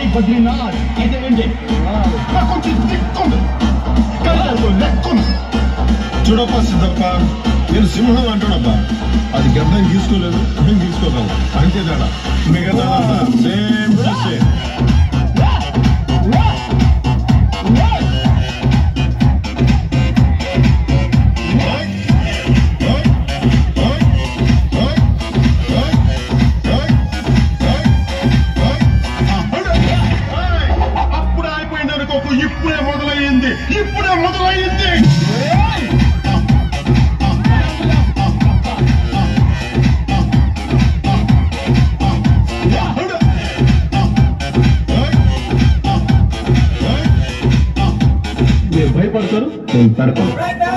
బద్రీనాథ్ అయితే ఏంటి నాకు కొంచెం దిక్కుంది కళ్ళకు లెక్కుంది చూడప్ప సిద్ధప్ప నేను సింహం అంటానబ్బా అది గడ్డం తీసుకోలేదు నేను తీసుకోగలను అంతే తేడా మిగతా సేమ్ టు సేమ్ అప్పుడే అయిపోయింది అనుకోకు ఇప్పుడే మొదలయ్యింది ఇప్పుడే మొదలయ్యింది మీరు భయపడతారు నేను పెడతాను